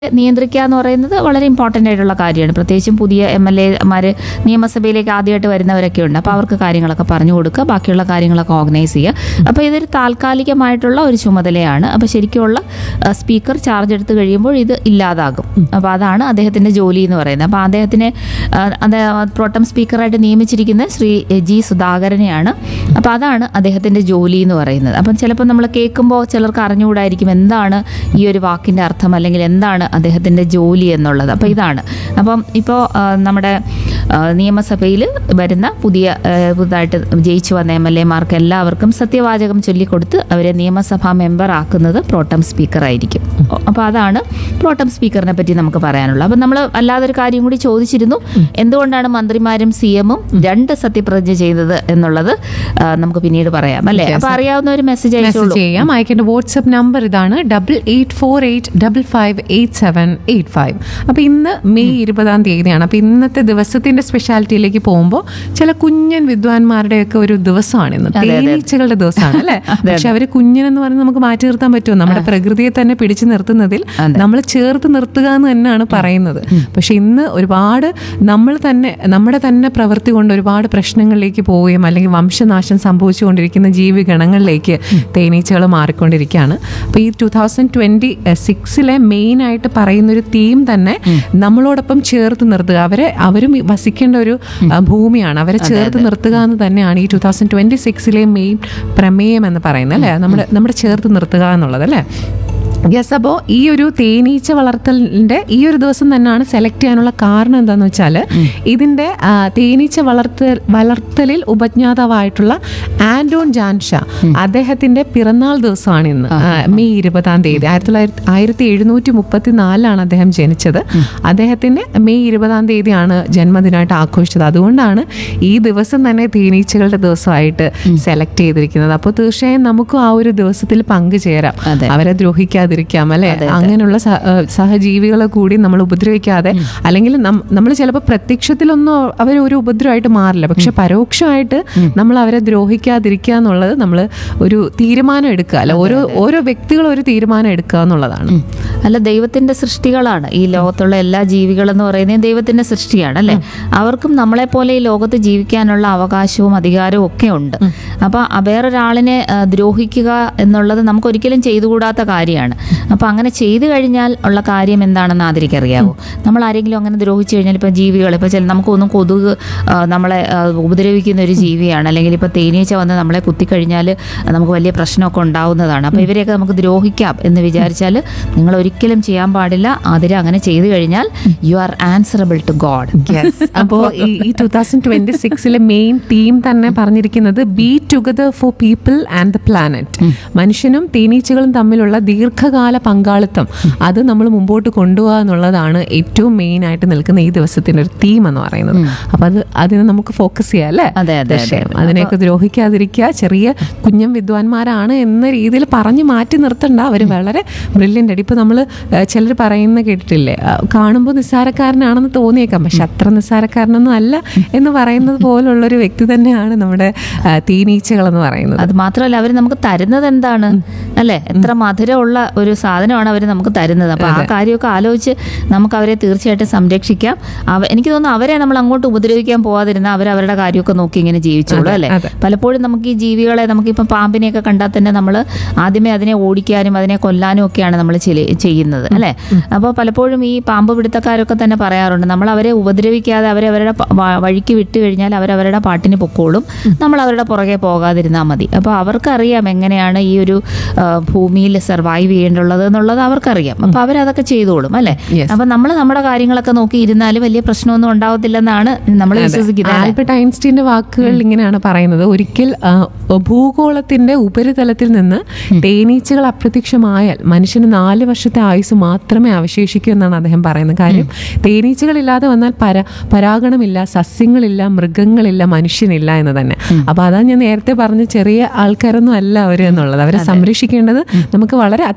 നിയന്ത്രിക്കുക എന്ന് പറയുന്നത് വളരെ ഇമ്പോർട്ടൻ്റ് ആയിട്ടുള്ള കാര്യമാണ് പ്രത്യേകിച്ചും പുതിയ എം എൽ എമാർ നിയമസഭയിലേക്ക് ആദ്യമായിട്ട് വരുന്നവരൊക്കെ ഉണ്ട് അപ്പോൾ അവർക്ക് കാര്യങ്ങളൊക്കെ പറഞ്ഞു കൊടുക്കുക ബാക്കിയുള്ള കാര്യങ്ങളൊക്കെ ഓർഗനൈസ് ചെയ്യുക അപ്പോൾ ഇതൊരു താൽക്കാലികമായിട്ടുള്ള ഒരു ചുമതലയാണ് അപ്പോൾ ശരിക്കുമുള്ള സ്പീക്കർ ചാർജ് എടുത്ത് കഴിയുമ്പോൾ ഇത് ഇല്ലാതാകും അപ്പോൾ അതാണ് അദ്ദേഹത്തിൻ്റെ ജോലി എന്ന് പറയുന്നത് അപ്പോൾ അദ്ദേഹത്തിനെ ആ, അത് പ്രോട്ടം സ്പീക്കറായിട്ട് നിയമിച്ചിരിക്കുന്നത് ശ്രീ ജി സുധാകരനെയാണ് അപ്പോൾ അതാണ് അദ്ദേഹത്തിൻ്റെ ജോലി എന്ന് പറയുന്നത് അപ്പം ചിലപ്പോൾ നമ്മൾ കേൾക്കുമ്പോൾ ചിലർക്ക് അറിഞ്ഞുകൂടായിരിക്കും എന്താണ് ഈ ഒരു വാക്കിൻ്റെ അർത്ഥം അല്ലെങ്കിൽ എന്താണ് അദ്ദേഹത്തിൻ്റെ ജോലി എന്നുള്ളത് അപ്പോൾ ഇതാണ് അപ്പം ഇപ്പോൾ ആ, നമ്മുടെ ആ, നിയമസഭയിൽ വരുന്ന പുതിയ ആ, പുതുതായിട്ട് ജയിച്ചു വന്ന എം എൽ എമാർക്ക് എല്ലാവർക്കും സത്യവാചകം ചൊല്ലിക്കൊടുത്ത് അവരെ നിയമസഭാ മെമ്പർ ആക്കുന്നത് പ്രോട്ടം സ്പീക്കർ ആയിരിക്കും അപ്പോൾ അതാണ് പ്രോട്ടം സ്പീക്കറിനെ പറ്റി നമുക്ക് പറയാനുള്ളത് അപ്പം നമ്മൾ അല്ലാതൊരു കാര്യം കൂടി ചോദിച്ചിരുന്നു എന്തുകൊണ്ടാണ് മന്ത്രിമാരും സി എമ്മും രണ്ട് സത്യപ്രതിജ്ഞ ചെയ്തത് എന്നുള്ളത് ആ, നമുക്ക് പിന്നീട് പറയാം അല്ലേ Yes. അപ്പൊ അറിയാവുന്ന ഒരു മെസ്സേജ് അയച്ചോളൂ മെസ്സേജ് ചെയ്യാം അയക്കേണ്ട വാട്സപ്പ് നമ്പർ ഇതാണ് double eight four eight double five eight seven eight five അപ്പോൾ ഇന്ന് മെയ് ഇരുപതാം തീയതിയാണ് അപ്പോൾ ഇന്നത്തെ ദിവസത്തിന്റെ സ്പെഷ്യാലിറ്റിയിലേക്ക് പോകുമ്പോൾ ചില കുഞ്ഞൻ വിദ്വാൻമാരുടെയൊക്കെ ഒരു ദിവസമാണ് ഇന്ന് അതെ, അതെ. തേനീച്ചകളുടെ ദിവസമാണ് അല്ലേ പക്ഷെ അവര് കുഞ്ഞനെന്ന് പറഞ്ഞ് നമുക്ക് മാറ്റി നിർത്താൻ പറ്റുമോ നമ്മുടെ പ്രകൃതിയെ തന്നെ പിടിച്ചു നിർത്തുന്നതിൽ അതെ. നമ്മൾ ചേർത്ത് നിർത്തുക എന്ന് തന്നെയാണ് പറയുന്നത് പക്ഷെ ഇന്ന് ഒരുപാട് നമ്മൾ തന്നെ നമ്മുടെ തന്നെ പ്രവൃത്തി കൊണ്ട് ഒരുപാട് പ്രശ്നങ്ങളിലേക്ക് പോവുകയും അല്ലെങ്കിൽ വംശനാശം സംഭവിച്ചുകൊണ്ടിരിക്കുന്ന ജീവിഗണങ്ങളിലേക്ക് തേനീച്ചകൾ മാറിക്കൊണ്ടിരിക്കുകയാണ് അപ്പോൾ ഈ ടൂ തൗസൻഡ് ട്വന്റി സിക്സിലെ മെയിൻ ആയിട്ട് പറയുന്ന ഒരു തീം തന്നെ നമ്മളോടൊപ്പം ചേർത്ത് നിർത്തുക അവരെ അവരും വസിക്കേണ്ട ഒരു ആ, ഭൂമിയാണ് അവരെ ചേർത്ത് നിർത്തുക എന്ന് തന്നെയാണ് ഈ ടൂ തൗസൻഡ് ട്വന്റി സിക്സിലെ മെയിൻ പ്രമേയം എന്ന് പറയുന്നത് അല്ലേ നമ്മുടെ നമ്മുടെ ചേർത്ത് നിർത്തുക എന്നുള്ളത് അല്ലേ യെസ് അപ്പോൾ ഈ ഒരു തേനീച്ച വളർത്തലിൻ്റെ ഈ ഒരു ദിവസം തന്നെയാണ് സെലക്ട് ചെയ്യാനുള്ള കാരണം എന്താണെന്ന് വെച്ചാൽ ഇതിൻ്റെ ആ, തേനീച്ച വളർത്തൽ വളർത്തലിൽ ഉപജ്ഞാതാവായിട്ടുള്ള ആൻഡോൺ ജാൻഷ അദ്ദേഹത്തിൻ്റെ പിറന്നാൾ ദിവസമാണ് ഇന്ന് ആ, മെയ് ഇരുപതാം തീയതി ആയിരത്തി തൊള്ളായിരത്തി ആയിരത്തി എഴുന്നൂറ്റി മുപ്പത്തി നാലിലാണ് അദ്ദേഹം ജനിച്ചത് അദ്ദേഹത്തിൻ്റെ മെയ് ഇരുപതാം തീയതിയാണ് ജന്മദിനമായിട്ട് ആഘോഷിച്ചത് അതുകൊണ്ടാണ് ഈ ദിവസം തന്നെ തേനീച്ചകളുടെ ദിവസമായിട്ട് സെലക്ട് ചെയ്തിരിക്കുന്നത് അപ്പോൾ തീർച്ചയായും നമുക്കും ആ ഒരു ദിവസത്തിൽ പങ്കുചേരാം അതെ. അവരെ ദ്രോഹിക്കാതിരിക്കാം അല്ലെ അങ്ങനെയുള്ള സഹ- ഏഹ് സഹജീവികളെ കൂടി നമ്മൾ ഉപദ്രവിക്കാതെ അല്ലെങ്കിൽ നമ്മൾ ചിലപ്പോൾ പ്രത്യക്ഷത്തിലൊന്നും അവർ ഒരു ഉപദ്രവമായിട്ട് മാറില്ല പക്ഷെ പരോക്ഷമായിട്ട് നമ്മൾ അവരെ ദ്രോഹിക്കാതിരിക്കുക എന്നുള്ളത് നമ്മൾ ഒരു തീരുമാനം എടുക്കുക അല്ല ഓരോ ഓരോ വ്യക്തികളും ഒരു തീരുമാനം എടുക്കുക എന്നുള്ളതാണ് ഉം. അല്ല ദൈവത്തിന്റെ സൃഷ്ടികളാണ് ഈ ലോകത്തുള്ള എല്ലാ ജീവികളെന്ന് പറയുന്നത് ദൈവത്തിന്റെ സൃഷ്ടിയാണ് അല്ലെ അവർക്കും നമ്മളെ പോലെ ഈ ലോകത്ത് ജീവിക്കാനുള്ള അവകാശവും അധികാരവും ഒക്കെ ഉണ്ട് അപ്പൊ ആ വേറൊരാളിനെ ആ, ദ്രോഹിക്കുക എന്നുള്ളത് നമുക്ക് ഒരിക്കലും ചെയ്തുകൂടാത്ത കാര്യമാണ് അപ്പൊ അങ്ങനെ ചെയ്തു കഴിഞ്ഞാൽ ഉള്ള കാര്യം എന്താണെന്ന് ആദരിക്കറിയാവോ നമ്മൾ ആരെങ്കിലും അങ്ങനെ ദ്രോഹിച്ചു കഴിഞ്ഞാൽ ഇപ്പൊ ജീവികൾ ഇപ്പൊ ചില നമുക്കൊന്നും കൊതുക് ആ, നമ്മളെ ആ, ഉപദ്രവിക്കുന്ന ഒരു ജീവിയാണ് അല്ലെങ്കിൽ ഇപ്പൊ തേനീച്ച വന്ന് നമ്മളെ കുത്തിക്കഴിഞ്ഞാൽ നമുക്ക് വലിയ പ്രശ്നമൊക്കെ ഉണ്ടാവുന്നതാണ് അപ്പോൾ ഇവരെയൊക്കെ നമുക്ക് ദ്രോഹിക്കാം എന്ന് വിചാരിച്ചാൽ നിങ്ങൾ ഒരിക്കലും ചെയ്യാൻ പാടില്ല അതിൽ അങ്ങനെ ചെയ്തു കഴിഞ്ഞാൽ you are answerable to God അപ്പോൾ ഈ ടൂ തൗസൻഡ് ട്വന്റി സിക്സിലെ മെയിൻ തീം തന്നെ പറഞ്ഞിരിക്കുന്നത് be together for people and the planet മനുഷ്യനും തേനീച്ചകളും തമ്മിലുള്ള ദീർഘകാല പങ്കാളിത്തം അത് നമ്മൾ മുമ്പോട്ട് കൊണ്ടുപോകുക എന്നുള്ളതാണ് ഏറ്റവും മെയിൻ ആയിട്ട് നിൽക്കുന്ന ഈ ദിവസത്തിന്റെ ഒരു തീം എന്ന് പറയുന്നത് അപ്പൊ അത് അതിന് നമുക്ക് ഫോക്കസ് ചെയ്യാം അല്ലേ അതെ, അതെ, അതെ. തീർച്ചയായും. അതിനെയൊക്കെ ദ്രോഹിക്കാതിരിക്കുക ചെറിയ കുഞ്ഞൻ വിദ്വാൻമാരാണ് എന്ന രീതിയിൽ പറഞ്ഞ് മാറ്റി നിർത്തണ്ട അവർ വളരെ ബ്രില്യൻ്റ് ആയിട്ട് ഇപ്പൊ നമ്മൾ ചിലർ പറയുന്ന കേട്ടിട്ടില്ലേ കാണുമ്പോൾ നിസ്സാരക്കാരനാണെന്ന് തോന്നിയേക്കാം പക്ഷെ അത്ര നിസ്സാരക്കാരനൊന്നും അല്ല എന്ന് പറയുന്നത് പോലുള്ളൊരു വ്യക്തി തന്നെയാണ് നമ്മുടെ ആ, തേനീച്ചകൾ എന്ന് പറയുന്നത് അത് മാത്രമല്ല അവർ നമുക്ക് തരുന്നത് എന്താണ് അല്ലെ എത്ര മധുരമുള്ള ഒരു സാധനമാണ് അവർ നമുക്ക് തരുന്നത് അപ്പൊ ആ കാര്യമൊക്കെ ആലോചിച്ച് നമുക്ക് അവരെ തീർച്ചയായിട്ടും സംരക്ഷിക്കാം അവ എനിക്ക് തോന്നുന്നു അവരെ നമ്മൾ അങ്ങോട്ട് ഉപദ്രവിക്കാൻ പോവാതിരുന്ന അവർ അവരുടെ കാര്യമൊക്കെ നോക്കി ഇങ്ങനെ ജീവിച്ചോളൂ അതെ, അല്ലെ അതെ. പലപ്പോഴും നമുക്ക് ഈ ജീവികളെ നമുക്കിപ്പം പാമ്പിനെയൊക്കെ കണ്ടാൽ തന്നെ നമ്മൾ ആദ്യമേ അതിനെ ഓടിക്കാനും അതിനെ കൊല്ലാനും ഒക്കെയാണ് നമ്മൾ ചെയ്യുന്നത് അല്ലെ അപ്പോൾ പലപ്പോഴും ഈ പാമ്പ് പിടുത്തക്കാരൊക്കെ തന്നെ പറയാറുണ്ട് നമ്മൾ അവരെ ഉപദ്രവിക്കാതെ അവരെ അവരുടെ പ- വ- വഴിക്ക് വിട്ട് കഴിഞ്ഞാൽ അവരവരുടെ പാട്ടിന് പൊക്കോളും നമ്മൾ അവരുടെ പുറകെ പോകാതിരുന്നാൽ മതി അപ്പോൾ അവർക്കറിയാം എങ്ങനെയാണ് ഈ ഒരു ആ, ഭൂമിയിൽ സർവൈവ് ചെയ്യേണ്ടുള്ളത് എന്നുള്ളത് അവർക്കറിയാം അപ്പോൾ അവരതൊക്കെ ചെയ്തോളും അല്ലേ Yes. അപ്പോൾ നമ്മൾ നമ്മുടെ കാര്യങ്ങളൊക്കെ നോക്കി ഇരുന്നാൽ വലിയ പ്രശ്നമൊന്നും ഉണ്ടാവത്തില്ലെന്നാണ് നമ്മൾ വിശ്വസിക്കുന്നത് അല്ലേ? ആൽബർട്ട് ഐൻസ്റ്റീന്റെ വാക്കുകൾ ഇങ്ങനെയാണ് പറയുന്നത് ഒരിക്കൽ ആ, ഭൂഗോളത്തിന്റെ ഉപരിതലത്തിൽ നിന്ന് തേനീച്ചകൾ അപ്രത്യക്ഷമായാൽ മനുഷ്യന് നാല് വർഷത്തെ ആയുസ് മാത്രമേ അവശേഷിക്കൂ എന്നാണ് അദ്ദേഹം പറയുന്നത് കാര്യം തേനീച്ചകളില്ലാതെ വന്നാൽ പര പരാഗണമില്ല സസ്യങ്ങളില്ല മൃഗങ്ങളില്ല മനുഷ്യനില്ല എന്ന് തന്നെ അപ്പൊ അതാ ഞാൻ നേരത്തെ പറഞ്ഞ ചെറിയ ആൾക്കാരൊന്നും അല്ല അവര് എന്നുള്ളത് അവരെ സംരക്ഷിക്കേണ്ടത് നമുക്ക് വളരെ അത്യാവശ്യമാണ്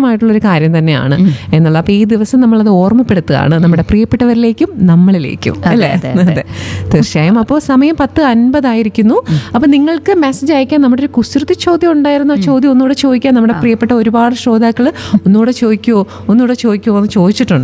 ആവശ്യമായിട്ടുള്ളൊരു കാര്യം തന്നെയാണ് എന്നുള്ള അപ്പോൾ ഈ ദിവസം നമ്മളത് ഓർമ്മപ്പെടുത്തുകയാണ് നമ്മുടെ പ്രിയപ്പെട്ടവരിലേക്കും നമ്മളിലേക്കും അല്ലേ അതെ തീർച്ചയായും അപ്പോൾ സമയം പത്ത് അൻപതായിരിക്കുന്നു അപ്പോൾ നിങ്ങൾക്ക് മെസ്സേജ് അയക്കാൻ നമ്മുടെ ഒരു കുസൃതി ചോദ്യം ഉണ്ടായിരുന്നു ആ ചോദ്യം ഒന്നുകൂടെ ചോദിക്കാൻ നമ്മുടെ പ്രിയപ്പെട്ട ഒരുപാട് ശ്രോതാക്കൾ ഒന്നുകൂടെ ചോദിക്കുമോ ഒന്നുകൂടെ ചോദിക്കുമോ എന്ന് ചോദിച്ചിട്ടുണ്ട്